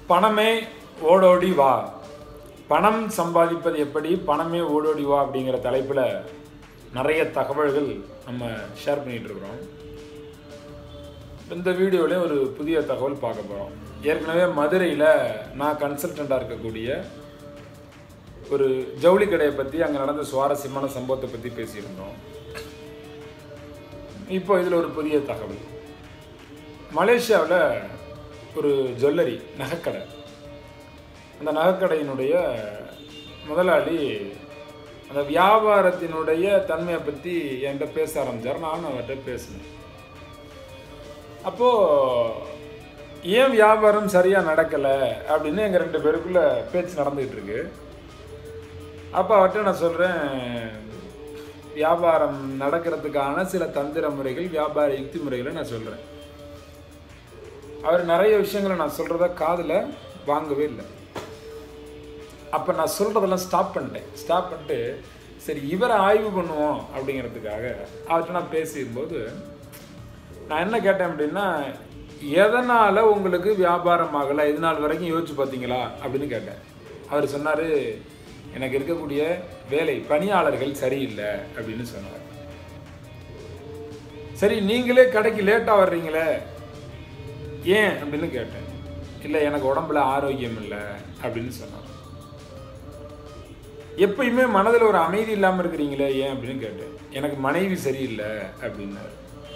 பணமே ஓடோடி வா பணம் சம்பாதிப்பது எப்படி பணமே ஓடோடி வா அப்படிங்கிற தலைப்பில் நிறைய தகவல்கள் நம்ம ஷேர் பண்ணிட்டு இருக்கிறோம் இந்த வீடியோவில் ஒரு புதிய தகவல் பார்க்க போகிறோம் ஏற்கனவே மதுரையில் நான் கன்சல்டண்ட்டாக இருக்கக்கூடிய ஒரு ஜவுளி கடையை பற்றி அங்கே நடந்த சுவாரஸ்யமான சம்பவத்தை பற்றி பேசியிருந்தோம் இப்போ இதில் ஒரு புதிய தகவல் மலேசியாவில் ஒரு ஜுவல்லரி நகைக்கடை அந்த நகைக்கடையினுடைய முதலாளி அந்த வியாபாரத்தினுடைய தன்மையை பற்றி என்கிட்ட பேச ஆரம்பித்தார் நானும் அவர்கிட்ட பேசினேன் அப்போது ஏன் வியாபாரம் சரியாக நடக்கலை அப்படின்னு எங்கள் ரெண்டு பேருக்குள்ள பேச்சு நடந்துகிட்டு இருக்கு அப்போ அவர்கிட்ட நான் சொல்கிறேன் வியாபாரம் நடக்கிறதுக்கான சில தந்திர முறைகள் வியாபார யுக்தி முறைகளை நான் சொல்கிறேன் அவர் நிறைய விஷயங்களை நான் சொல்கிறத காதில் வாங்கவே இல்லை அப்போ நான் சொல்கிறதெல்லாம் ஸ்டாப் பண்ணிட்டேன் ஸ்டாப் பண்ணிட்டு சரி இவரை ஆய்வு பண்ணுவோம் அப்படிங்கிறதுக்காக அவர்கிட்ட நான் பேசிக்கும்போது நான் என்ன கேட்டேன் அப்படின்னா எதனால் உங்களுக்கு வியாபாரம் ஆகலை இது நாள் வரைக்கும் யோசிச்சு பார்த்தீங்களா அப்படின்னு கேட்டேன் அவர் சொன்னார் எனக்கு இருக்கக்கூடிய வேலை பணியாளர்கள் சரியில்லை அப்படின்னு சொன்னார் சரி நீங்களே கடைக்கு லேட்டாக வர்றீங்களே ஏன் அப்படின்னு கேட்டேன் இல்லை எனக்கு உடம்புல ஆரோக்கியம் இல்லை அப்படின்னு சொன்னார் எப்பயுமே மனதில் ஒரு அமைதி இல்லாமல் இருக்கிறீங்களே ஏன் அப்படின்னு கேட்டேன் எனக்கு மனைவி சரியில்லை அப்படின்னாரு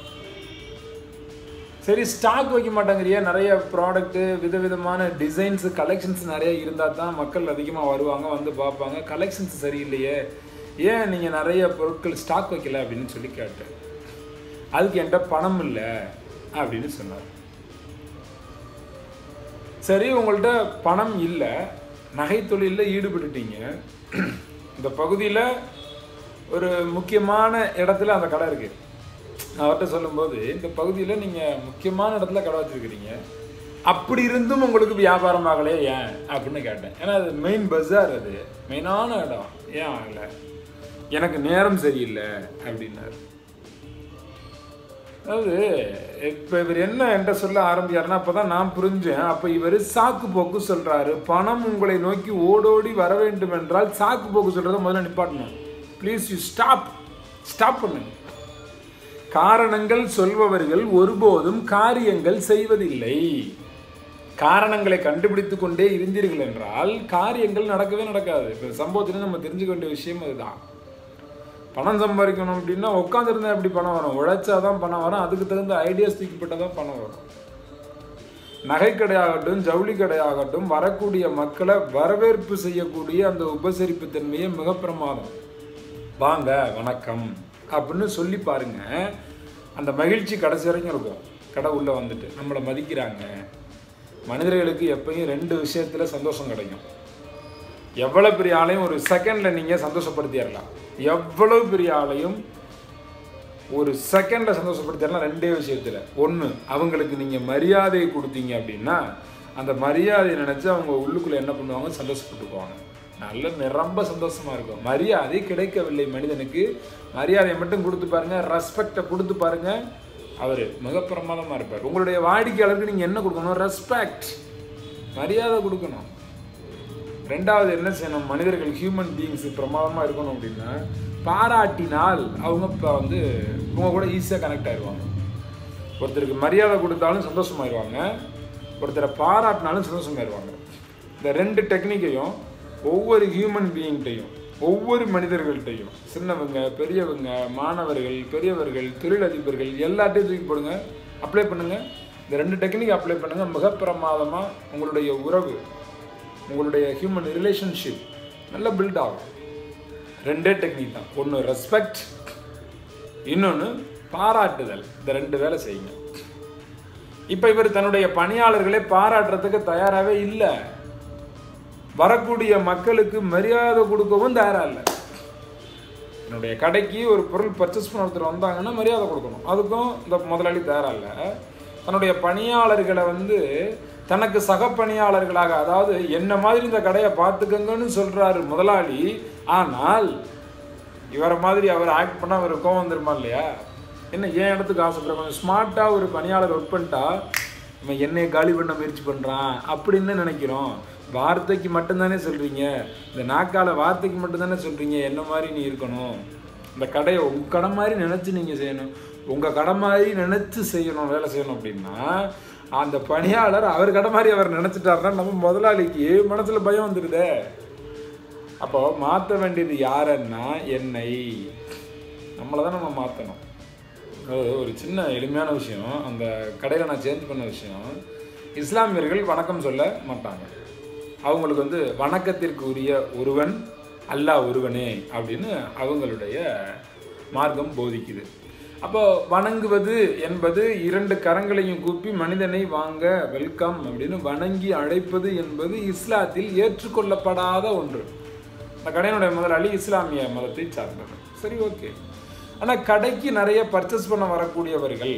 சரி ஸ்டாக் வைக்க மாட்டேங்கிறியா நிறைய ப்ராடக்ட்டு விதவிதமான டிசைன்ஸு கலெக்ஷன்ஸ் நிறைய இருந்தால் தான் மக்கள் அதிகமாக வருவாங்க வந்து பார்ப்பாங்க கலெக்ஷன்ஸ் சரியில்லையே ஏன் நீங்கள் நிறைய பொருட்கள் ஸ்டாக் வைக்கல அப்படின்னு சொல்லி கேட்டேன் அதுக்கு என்கிட்ட பணம் இல்லை அப்படின்னு சொன்னார் சரி உங்கள்கிட்ட பணம் இல்லை நகை தொழிலில் ஈடுபட்டுட்டீங்க இந்த பகுதியில் ஒரு முக்கியமான இடத்துல அந்த கடை இருக்குது நான் அவர்கிட்ட சொல்லும்போது இந்த பகுதியில் நீங்கள் முக்கியமான இடத்துல கடை வச்சுருக்கிறீங்க அப்படி இருந்தும் உங்களுக்கு வியாபாரம் ஆகலையே ஏன் அப்படின்னு கேட்டேன் ஏன்னா அது மெயின் பஜார் அது மெயினான இடம் ஏன் ஆகலை எனக்கு நேரம் சரியில்லை அப்படின்னாரு அதாவது இப்போ இவர் என்ன என்கிட்ட சொல்ல ஆரம்பிச்சாருன்னா அப்போ தான் நான் புரிஞ்சேன் அப்போ இவர் சாக்கு போக்கு சொல்கிறாரு பணம் உங்களை நோக்கி ஓடோடி வர வேண்டும் என்றால் சாக்கு போக்கு சொல்கிறத முதல்ல நிப்பாட்டணும் ப்ளீஸ் யூ ஸ்டாப் ஸ்டாப் பண்ணுங்க காரணங்கள் சொல்பவர்கள் ஒருபோதும் காரியங்கள் செய்வதில்லை காரணங்களை கண்டுபிடித்து கொண்டே இருந்தீர்கள் என்றால் காரியங்கள் நடக்கவே நடக்காது இப்போ சம்பவத்தில் நம்ம தெரிஞ்சுக்க வேண்டிய விஷயம் அதுதான் பணம் சம்பாதிக்கணும் அப்படின்னா உட்காந்துருந்தா எப்படி பணம் வரும் உழைச்சாதான் பணம் வரும் அதுக்கு தகுந்த ஐடியாஸ் தூக்கிப்பட்டால் தான் பணம் வரும் நகைக்கடையாகட்டும் ஜவுளி கடையாகட்டும் வரக்கூடிய மக்களை வரவேற்பு செய்யக்கூடிய அந்த உபசரிப்பு தன்மையே மிக பிரமாதம் வாங்க வணக்கம் அப்படின்னு சொல்லி பாருங்க அந்த மகிழ்ச்சி கடைசி வரைக்கும் இருக்கும் கடை உள்ளே வந்துட்டு நம்மளை மதிக்கிறாங்க மனிதர்களுக்கு எப்பயும் ரெண்டு விஷயத்தில் சந்தோஷம் கிடைக்கும் எவ்வளோ பெரிய ஆளையும் ஒரு செகண்டில் நீங்கள் சந்தோஷப்படுத்திடலாம் எவ்வளோ பெரிய ஆளையும் ஒரு செகண்டில் சந்தோஷப்படுத்திடலாம் ரெண்டே விஷயத்தில் ஒன்று அவங்களுக்கு நீங்கள் மரியாதை கொடுத்தீங்க அப்படின்னா அந்த மரியாதையை நினச்சி அவங்க உள்ளுக்குள்ளே என்ன பண்ணுவாங்க சந்தோஷப்பட்டுக்குவாங்க நல்ல நிரம்ப சந்தோஷமாக இருக்கும் மரியாதை கிடைக்கவில்லை மனிதனுக்கு மரியாதையை மட்டும் கொடுத்து பாருங்க ரெஸ்பெக்டை கொடுத்து பாருங்க அவர் மிக பிரமாதமாக இருப்பார் உங்களுடைய வாடிக்கையாளருக்கு நீங்கள் என்ன கொடுக்கணும் ரெஸ்பெக்ட் மரியாதை கொடுக்கணும் ரெண்டாவது என்ன செய்யணும் மனிதர்கள் ஹியூமன் பீயிங்ஸ் பிரமாதமாக இருக்கணும் அப்படின்னா பாராட்டினால் அவங்க இப்போ வந்து இவங்க கூட ஈஸியாக கனெக்ட் ஆயிடுவாங்க ஒருத்தருக்கு மரியாதை கொடுத்தாலும் சந்தோஷமாயிருவாங்க ஒருத்தரை பாராட்டினாலும் சந்தோஷமாயிருவாங்க இந்த ரெண்டு டெக்னிக்கையும் ஒவ்வொரு ஹியூமன் பீயிங்கிட்டையும் ஒவ்வொரு மனிதர்கள்ட்டையும் சின்னவங்க பெரியவங்க மாணவர்கள் பெரியவர்கள் தொழிலதிபர்கள் எல்லாத்தையும் தூக்கி போடுங்க அப்ளை பண்ணுங்கள் இந்த ரெண்டு டெக்னிக் அப்ளை பண்ணுங்கள் மிக பிரமாதமாக உங்களுடைய உறவு உங்களுடைய ஹியூமன் ரிலேஷன்ஷிப் நல்லா பில்ட் ஆகும் ரெண்டே டெக்னிக் தான் ஒன்று ரெஸ்பெக்ட் இன்னொன்று பாராட்டுதல் இந்த ரெண்டு வேலை செய்யுங்க இப்போ இவர் தன்னுடைய பணியாளர்களை பாராட்டுறதுக்கு தயாராகவே இல்லை வரக்கூடிய மக்களுக்கு மரியாதை கொடுக்கவும் தயாராக இல்லை என்னுடைய கடைக்கு ஒரு பொருள் பர்ச்சேஸ் பண்ண ஒருத்தர் வந்தாங்கன்னா மரியாதை கொடுக்கணும் அதுக்கும் இந்த முதலாளி தயாராக இல்லை தன்னுடைய பணியாளர்களை வந்து தனக்கு சக பணியாளர்களாக அதாவது என்ன மாதிரி இந்த கடையை பார்த்துக்கங்கன்னு சொல்கிறாரு முதலாளி ஆனால் இவரை மாதிரி அவர் ஆக்ட் பண்ணால் அவர் கோவம் வந்துருமா இல்லையா என்ன ஏன் இடத்துக்கு ஆசைப்படுற கொஞ்சம் ஸ்மார்ட்டாக ஒரு பணியாளர் ஒர்க் பண்ணிட்டா இவன் என்னையை காலி பண்ண முயற்சி பண்ணுறான் அப்படின்னு நினைக்கிறோம் வார்த்தைக்கு மட்டும்தானே சொல்கிறீங்க இந்த நாக்கால வார்த்தைக்கு மட்டும்தானே சொல்கிறீங்க என்ன மாதிரி நீ இருக்கணும் இந்த கடையை உங்கள் கடை மாதிரி நினச்சி நீங்கள் செய்யணும் உங்கள் கடை மாதிரி நினச்சி செய்யணும் வேலை செய்யணும் அப்படின்னா அந்த பணியாளர் அவர் கடை மாதிரி அவர் நினச்சிட்டாருன்னா நம்ம முதலாளிக்கு மனசில் பயம் வந்துடுதே அப்போ மாற்ற வேண்டியது யாருன்னா என்னை நம்மளை தான் நம்ம மாற்றணும் அது ஒரு சின்ன எளிமையான விஷயம் அந்த கடையில் நான் சேஞ்ச் பண்ண விஷயம் இஸ்லாமியர்கள் வணக்கம் சொல்ல மாட்டாங்க அவங்களுக்கு வந்து வணக்கத்திற்கு உரிய ஒருவன் அல்லாஹ் ஒருவனே அப்படின்னு அவங்களுடைய மார்க்கம் போதிக்குது அப்போ வணங்குவது என்பது இரண்டு கரங்களையும் கூப்பி மனிதனை வாங்க வெல்கம் அப்படின்னு வணங்கி அழைப்பது என்பது இஸ்லாத்தில் ஏற்றுக்கொள்ளப்படாத ஒன்று அந்த கடையினுடைய முதலாளி இஸ்லாமிய மதத்தை சார்ந்தவர் சரி ஓகே ஆனால் கடைக்கு நிறைய பர்ச்சேஸ் பண்ண வரக்கூடியவர்கள்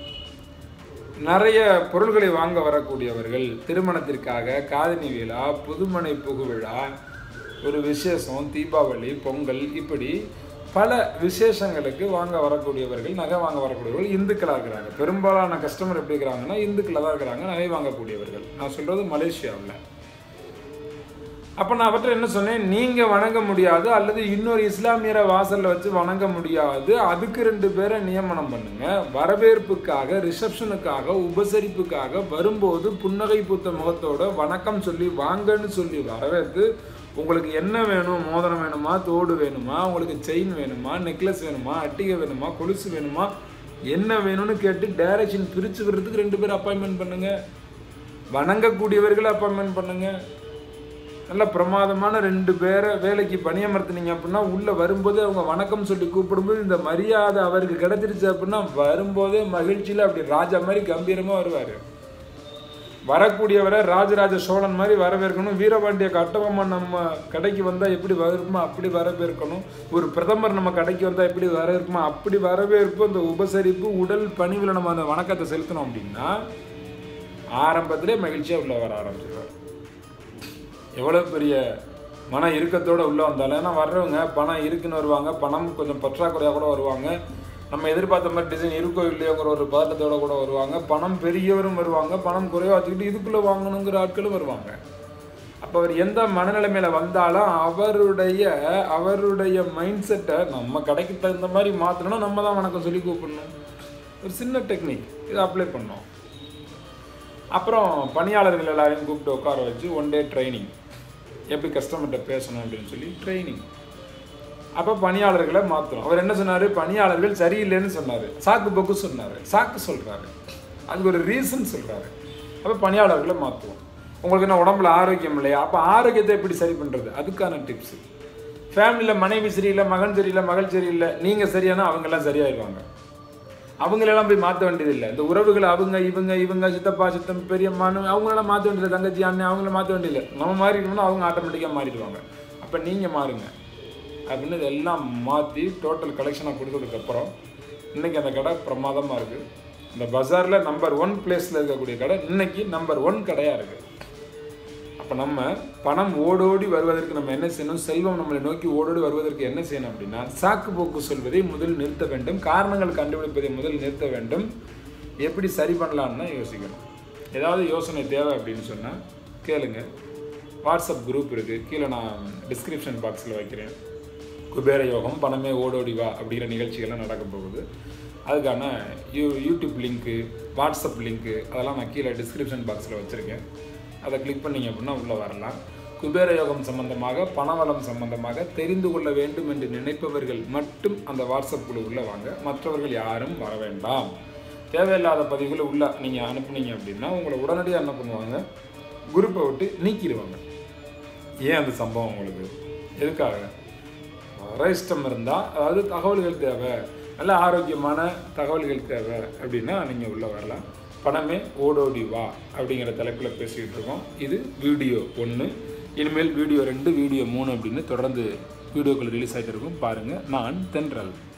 நிறைய பொருள்களை வாங்க வரக்கூடியவர்கள் திருமணத்திற்காக காதணி விழா புதுமனை புகுவிழா ஒரு விசேஷம் தீபாவளி பொங்கல் இப்படி பல விசேஷங்களுக்கு வாங்க வரக்கூடியவர்கள் நகை வாங்க வரக்கூடியவர்கள் இந்துக்களாக இருக்கிறாங்க பெரும்பாலான கஸ்டமர் எப்படி இருக்கிறாங்கன்னா இந்துக்களாக தான் இருக்கிறாங்க நகை வாங்கக்கூடியவர்கள் நான் சொல்கிறது மலேசியாவில் அப்போ நான் அவர்கிட்ட என்ன சொன்னேன் நீங்கள் வணங்க முடியாது அல்லது இன்னொரு இஸ்லாமியரை வாசலில் வச்சு வணங்க முடியாது அதுக்கு ரெண்டு பேரை நியமனம் பண்ணுங்க வரவேற்புக்காக ரிசப்ஷனுக்காக உபசரிப்புக்காக வரும்போது புன்னகை பூத்த முகத்தோட வணக்கம் சொல்லி வாங்கன்னு சொல்லி வரவேற்று உங்களுக்கு என்ன வேணும் மோதிரம் வேணுமா தோடு வேணுமா உங்களுக்கு செயின் வேணுமா நெக்லஸ் வேணுமா அட்டிகை வேணுமா கொலுசு வேணுமா என்ன வேணும்னு கேட்டு டைரக்ஷன் பிரித்து விடுறதுக்கு ரெண்டு பேரும் அப்பாயின்மெண்ட் பண்ணுங்க வணங்கக்கூடியவர்களை அப்பாயின்மெண்ட் பண்ணுங்க நல்ல பிரமாதமான ரெண்டு பேரை வேலைக்கு பணியமர்த்தினீங்க அப்படின்னா உள்ளே வரும்போதே அவங்க வணக்கம் சொல்லி கூப்பிடும்போது இந்த மரியாதை அவருக்கு கிடைச்சிருச்சு அப்படின்னா வரும்போதே மகிழ்ச்சியில் அப்படி ராஜா மாதிரி கம்பீரமாக வருவார் வரக்கூடியவரை ராஜராஜ சோழன் மாதிரி வரவேற்கணும் வீரபாண்டிய கட்டபொம்மன் நம்ம கடைக்கு வந்தால் எப்படி வரவேற்குமோ அப்படி வரவேற்கணும் ஒரு பிரதமர் நம்ம கடைக்கு வந்தால் எப்படி வரவேற்குமோ அப்படி வரவேற்பு அந்த உபசரிப்பு உடல் பணிவில் நம்ம அந்த வணக்கத்தை செலுத்தணும் அப்படின்னா ஆரம்பத்திலே மகிழ்ச்சியாக உள்ள வர ஆரம்பிச்சிருவார் எவ்வளோ பெரிய மன இறுக்கத்தோடு உள்ளே வந்தாலும் ஏன்னா வர்றவங்க பணம் இருக்குன்னு வருவாங்க பணம் கொஞ்சம் பற்றாக்குறையாக கூட வருவாங்க நம்ம எதிர்பார்த்த மாதிரி டிசைன் இருக்கோ இல்லையோங்கிற ஒரு பதட்டத்தோட கூட வருவாங்க பணம் பெரியவரும் வருவாங்க பணம் குறைவா வச்சுக்கிட்டு இதுக்குள்ளே வாங்கணுங்கிற ஆட்களும் வருவாங்க அப்போ அவர் எந்த மனநிலைமையில வந்தாலும் அவருடைய அவருடைய மைண்ட் செட்டை நம்ம கடைக்கு தகுந்த மாதிரி மாற்றணும்னா நம்ம தான் வணக்கம் சொல்லி கூப்பிடணும் ஒரு சின்ன டெக்னிக் இதை அப்ளை பண்ணோம் அப்புறம் பணியாளர்கள் எல்லாரையும் கூப்பிட்டு உட்கார வச்சு ஒன் டே ட்ரைனிங் எப்படி கஸ்டமர்கிட்ட பேசணும் அப்படின்னு சொல்லி ட்ரைனிங் அப்போ பணியாளர்களை மாற்றணும் அவர் என்ன சொன்னார் பணியாளர்கள் சரியில்லைன்னு சொன்னார் சாக்கு போக்கு சொன்னார் சாக்கு சொல்கிறாரு அதுக்கு ஒரு ரீசன் சொல்கிறாரு அப்போ பணியாளர்களை மாற்றுவோம் உங்களுக்கு என்ன உடம்புல ஆரோக்கியம் இல்லையா அப்போ ஆரோக்கியத்தை எப்படி சரி பண்ணுறது அதுக்கான டிப்ஸு ஃபேமிலியில் மனைவி சரியில்லை மகன் சரியில்லை மகள் சரியில்லை நீங்கள் சரியானா அவங்கெல்லாம் சரியாயிடுவாங்க அவங்களெல்லாம் போய் மாற்ற வேண்டியதில்லை இந்த உறவுகளை அவங்க இவங்க இவங்க சித்தப்பா சித்தம் பெரியம்மான்னு அவங்களெல்லாம் மாற்ற வேண்டியதில்லை தங்கச்சி அண்ணன் அவங்கள மாற்ற வேண்டியதில்லை நம்ம மாறிட்டோம்னா அவங்க ஆட்டோமேட்டிக்காக மாறிடுவாங்க அப்போ நீங்கள் மாறுங்க அப்படின்னு இதெல்லாம் மாற்றி டோட்டல் கலெக்ஷனாக கொடுத்ததுக்கப்புறம் இன்றைக்கி அந்த கடை பிரமாதமாக இருக்குது இந்த பஜாரில் நம்பர் ஒன் பிளேஸில் இருக்கக்கூடிய கடை இன்னைக்கு நம்பர் ஒன் கடையாக இருக்குது அப்போ நம்ம பணம் ஓடோடி வருவதற்கு நம்ம என்ன செய்யணும் செல்வம் நம்மளை நோக்கி ஓடோடி வருவதற்கு என்ன செய்யணும் அப்படின்னா சாக்கு போக்கு சொல்வதை முதல் நிறுத்த வேண்டும் காரணங்கள் கண்டுபிடிப்பதை முதல் நிறுத்த வேண்டும் எப்படி சரி பண்ணலான்னு தான் யோசிக்கணும் ஏதாவது யோசனை தேவை அப்படின்னு சொன்னால் கேளுங்க வாட்ஸ்அப் குரூப் இருக்குது கீழே நான் டிஸ்கிரிப்ஷன் பாக்ஸில் வைக்கிறேன் குபேர யோகம் பணமே ஓடோடி வா அப்படிங்கிற நிகழ்ச்சிகள்லாம் நடக்க போகுது அதுக்கான யூ யூடியூப் லிங்க்கு வாட்ஸ்அப் லிங்க்கு அதெல்லாம் நான் கீழே டிஸ்கிரிப்ஷன் பாக்ஸில் வச்சுருக்கேன் அதை கிளிக் பண்ணீங்க அப்படின்னா உள்ளே வரலாம் குபேர யோகம் சம்பந்தமாக பணவளம் சம்பந்தமாக தெரிந்து கொள்ள வேண்டும் என்று நினைப்பவர்கள் மட்டும் அந்த வாட்ஸ்அப் குழுவுக்குள்ளே வாங்க மற்றவர்கள் யாரும் வர வேண்டாம் தேவையில்லாத பதிவுகளை உள்ள நீங்கள் அனுப்புனீங்க அப்படின்னா உங்களை உடனடியாக என்ன பண்ணுவாங்க குரூப்பை விட்டு நீக்கிடுவாங்க ஏன் அந்த சம்பவம் உங்களுக்கு எதுக்காக வர இஷ்டம் இருந்தால் அதாவது தகவல்கள் தேவை நல்ல ஆரோக்கியமான தகவல்கள் தேவை அப்படின்னா நீங்கள் உள்ளே வரலாம் பணமே ஓடோடி வா அப்படிங்கிற தலைப்பில் பேசிக்கிட்டு இருக்கோம் இது வீடியோ ஒன்று இனிமேல் வீடியோ ரெண்டு வீடியோ மூணு அப்படின்னு தொடர்ந்து வீடியோக்கள் ரிலீஸ் ஆகிட்டு இருக்கும் பாருங்கள் நான் தென்றல்